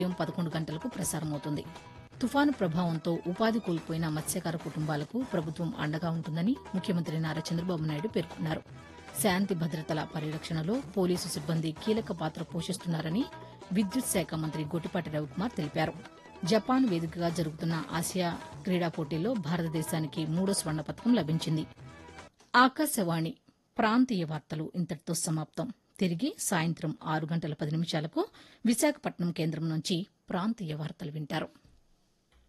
ఉదయం పదకొండు గంటలకు ప్రసారమవుతుంది తుఫాను ప్రభావంతో ఉపాధి కోల్పోయిన మత్స్యకార కుటుంబాలకు ప్రభుత్వం అండగా ఉంటుందని ముఖ్యమంత్రి నారా చంద్రబాబు నాయుడు పేర్కొన్నారు శాంతి భద్రతల పరిరక్షణలో పోలీసు సిబ్బంది కీలక పాత్ర పోషిస్తున్నారని విద్యుత్ శాఖ మంత్రి గొట్టిపాటి రవికుమార్ తెలిపారు జపాన్ వేదికగా జరుగుతున్న ఆసియా క్రీడా పోటీల్లో భారతదేశానికి మూడో స్వర్ణ పతకం లభించింది ఆకాశవాణి ప్రాంతీయ వార్తలు ఇంతటితో సమాప్తం తిరిగి సాయంత్రం ఆరు గంటల పది నిమిషాలకు విశాఖపట్నం కేంద్రం నుంచి ప్రాంతీయ వార్తలు వింటారు